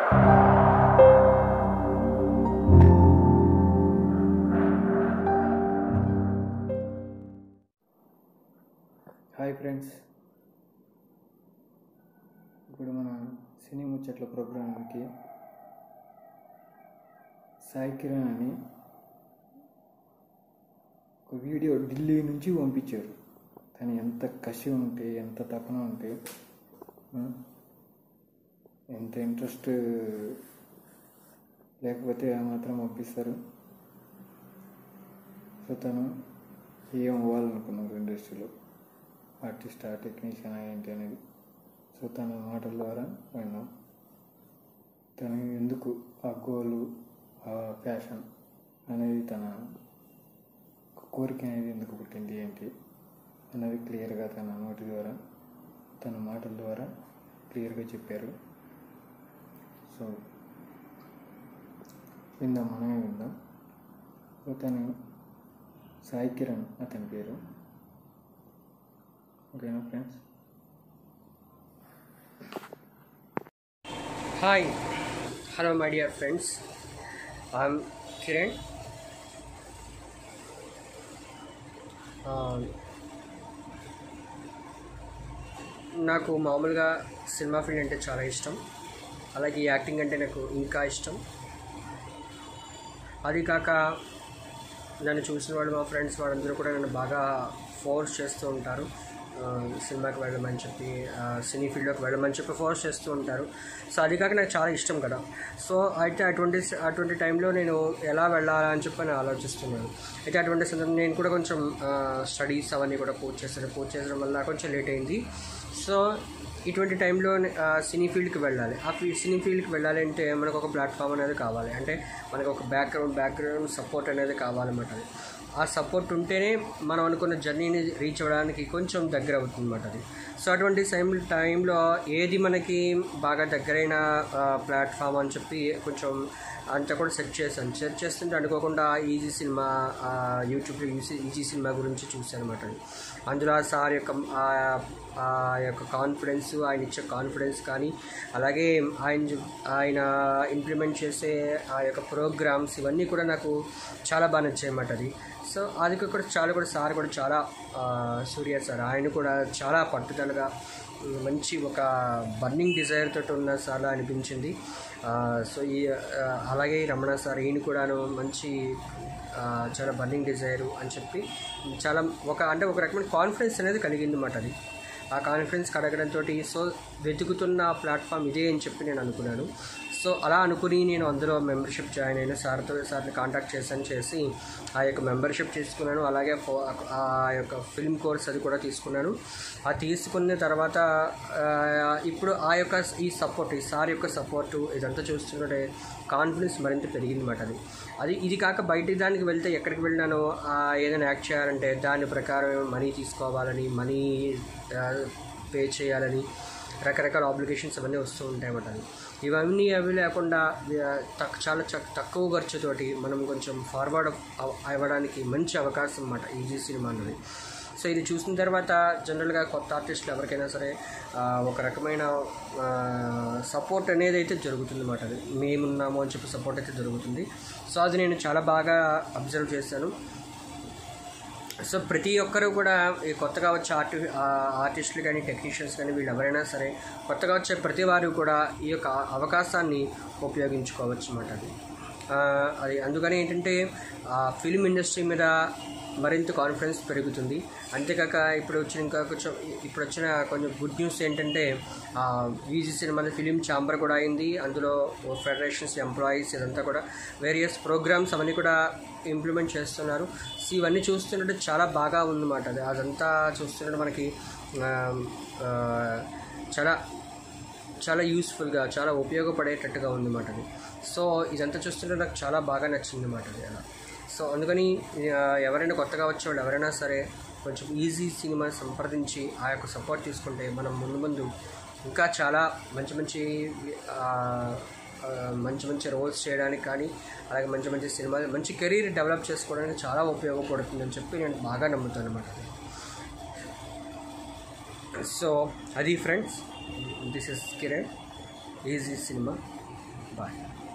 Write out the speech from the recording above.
Hi friends ఇప్పుడు మన సినీ ముచ్చట్ల ప్రోగ్రాంకి సాయి కిరణ్ అని ఒక వీడియో ఢిల్లీ నుంచి పంపించారు తను ఎంత కసి ఉంటే ఎంత తపన ఉంటే ఆ, ఎంత ఇంట్రెస్ట్ లేకపోతే ఆ మాత్రం పంపిస్తారు సో తను ఏం అవ్వాలనుకున్నారు ఇండస్ట్రీలో ఆర్టిస్ట్ ఆ టెక్నీషియన్ ఏంటి అనేది సో తన మాటల ద్వారా విన్నాం తను ఎందుకు ఆ గోలు ఆ ప్యాషన్ అనేది తన కోరిక అనేది ఎందుకు పుట్టింది ఏంటి అనేది క్లియర్గా తన నోటి ద్వారా తన మాటల ద్వారా క్లియర్గా చెప్పారు సో విందాం మనమే విందాం సో తను సాయి కిరణ్ అతని పేరు ఓకేనా friends Hi, hello, my dear friends. I'm Kiran. Um, నాకు మామూలుగా సినిమా ఫీల్డ్ అంటే చాలా ఇష్టం అలాగే యాక్టింగ్ అంటే నాకు ఇంకా ఇష్టం అది కాక నన్ను చూసిన వాళ్ళు మా ఫ్రెండ్స్ వాళ్ళందరూ కూడా నన్ను బాగా ఫోర్స్ చేస్తూ ఉంటారు ఆ, సినిమాకి వెళ్ళమని చెప్పి ఆ, సినీ ఫీల్డ్లోకి వెళ్ళమని చెప్పి ఫోర్స్ చేస్తూ ఉంటారు సో అది కాక నాకు చాలా ఇష్టం కదా సో అయితే అటువంటి అటువంటి టైంలో నేను ఎలా వెళ్ళాలా అని చెప్పి నేను ఆలోచిస్తున్నాను అయితే అటువంటి సందర్భం నేను కూడా కొంచెం స్టడీస్ అవన్నీ కూడా పూర్తి చేశాను పూర్తి చేసడం వల్ల కొంచెం లేట్ అయింది సో ఇటువంటి టైంలో ఆ, సినీ ఫీల్డ్కి వెళ్ళాలి ఆ ఫీ సినీ ఫీల్డ్కి వెళ్ళాలి అంటే మనకు ఒక ప్లాట్ఫామ్ అనేది కావాలి అంటే మనకు ఒక బ్యాక్గ్రౌండ్ బ్యాక్గ్రౌండ్ సపోర్ట్ అనేది కావాలన్నమాట అది ఆ సపోర్ట్ ఉంటేనే మనం అనుకున్న జర్నీని రీచ్ అవ్వడానికి కొంచెం దగ్గర అవుతుంది అన్నమాట అది సో అటువంటి టైం టైంలో ఏది మనకి బాగా దగ్గరైన ప్లాట్ఫామ్ అని చెప్పి కొంచెం అంతా కూడా సెర్చ్ చేశాను సెర్చ్ చేస్తుంటే అనుకోకుండా ఈజీ సినిమా ఆ, యూట్యూబ్లో ఈజీ ఈజీ సినిమా గురించి చూశాను అనమాట అందులో ఆ సార్ యొక్క ఆ- ఆ యొక్క కాన్ఫిడెన్స్ ఆయన ఇచ్చే కాన్ఫిడెన్స్ కానీ అలాగే ఆయన చూ- ఆయన ఇంప్లిమెంట్ చేసే ఆ యొక్క ప్రోగ్రామ్స్ ఇవన్నీ కూడా నాకు చాలా బాగా నచ్చాయి అన్నమాట అది సో అది కూడా చాలా కూడా సార్ కూడా చాలా ఆ, సూర్య సార్ ఆయన కూడా చాలా పట్టుదలగా ఉమ్, మంచి ఒక బర్నింగ్ డిజైర్ తోటి ఉన్న సార్లా అనిపించింది ఆ, సో ఈ ఆ, అలాగే రమణ సార్ ఈయన కూడాను మంచి ఆ, చాలా బర్నింగ్ డిజైరు అని చెప్పి చాలా ఒక అంటే ఒక రకమైన కాన్ఫిడెన్స్ అనేది కలిగింది అన్నమాట అది ఆ కాన్ఫిడెన్స్ కలగడంతో సో వెతుకుతున్న ప్లాట్ఫామ్ ఇదే అని చెప్పి నేను అనుకున్నాను సో అలా అనుకుని నేను అందులో మెంబర్షిప్ జాయిన్ అయిన సార్తో సార్ని కాంటాక్ట్ చేశాను చేసి ఆ యొక్క మెంబర్షిప్ తీసుకున్నాను అలాగే ఫో- ఆ యొక్క ఫిల్మ్ కోర్స్ అది కూడా తీసుకున్నాను ఆ తీసుకున్న తర్వాత ఆ, ఇప్పుడు ఆ యొక్క ఈ సపోర్ట్ ఈ సార్ యొక్క సపోర్టు ఇదంతా చూస్తుంటే కాన్ఫిడెన్స్ మరింత పెరిగింది అన్నమాట అది అది ఇది కాక బయటికి దానికి వెళ్తే ఎక్కడికి వెళ్ళినానో ఆ, ఏదైనా యాక్ట్ చేయాలంటే దాని ప్రకారం మనీ తీసుకోవాలని మనీ పే చేయాలని రకరకాల ఆబ్లిగేషన్స్ అవన్నీ వస్తూ ఉంటాయి అన్నమాట అది ఇవన్నీ అవి లేకుండా ఆ, తక్ చాలా చక్- తక్కువ ఖర్చుతోటి మనం కొంచెం ఫార్వర్డ్ అవ్- అవ్వడానికి మంచి అవకాశం అన్నమాట ఈజీ సినిమా అన్నది సో ఇది చూసిన తర్వాత జనరల్గా కొత్త ఆర్టిస్టులు ఎవరికైనా సరే ఆ, ఒక రకమైన సపోర్ట్ అనేది అయితే జరుగుతుంది అన్నమాట అది మేమున్నాము అని చెప్పి సపోర్ట్ అయితే జరుగుతుంది సో అది నేను చాలా బాగా అబ్జర్వ్ చేశాను సో ప్రతి ఒక్కరు కూడా ఈ కొత్తగా వచ్చే ఆర్టి ఆ, ఆర్టిస్టులు కానీ టెక్నీషియన్స్ కానీ వీళ్ళు ఎవరైనా సరే కొత్తగా వచ్చే ప్రతి వారు కూడా ఈ యొక్క అవకాశాన్ని ఉపయోగించుకోవచ్చు అన్నమాట అది ఆ, అది అందుకని ఏంటంటే ఆ ఫిల్మ్ ఇండస్ట్రీ మీద మరింత కాన్ఫిడెన్స్ పెరుగుతుంది అంతేకాక ఇప్పుడు వచ్చిన ఇంకా కొంచెం ఇప్పుడు వచ్చిన కొంచెం గుడ్ న్యూస్ ఏంటంటే ఈజీ సినిమా ఫిలిం ఛాంబర్ కూడా అయింది అందులో ఫెడరేషన్స్ ఎంప్లాయీస్ ఇదంతా కూడా వేరియస్ ప్రోగ్రామ్స్ అవన్నీ కూడా ఇంప్లిమెంట్ చేస్తున్నారు సో ఇవన్నీ చూస్తుంటే చాలా బాగా ఉందన్నమాట అది అదంతా చూస్తుంటే మనకి ఆ, ఆ, చాలా చాలా యూస్ఫుల్గా చాలా ఉపయోగపడేటట్టుగా ఉందన్నమాట అది సో ఇదంతా చూస్తుంటే నాకు చాలా బాగా నచ్చింది అన్నమాట అది అలా సో అందుకని ఆ, ఎవరైనా కొత్తగా వచ్చేవాళ్ళు ఎవరైనా సరే కొంచెం ఈజీ సినిమా సంప్రదించి ఆ యొక్క సపోర్ట్ తీసుకుంటే మనం ముందు ముందు ఇంకా చాలా మంచి మంచి ఆ, ఆ, మంచి మంచి రోల్స్ చేయడానికి కానీ అలాగే మంచి మంచి సినిమాలు మంచి కెరీర్ డెవలప్ చేసుకోవడానికి చాలా ఉపయోగపడుతుందని చెప్పి నేను బాగా నమ్ముతాను అనమాట సో అది friends this is Kiran easy cinema bye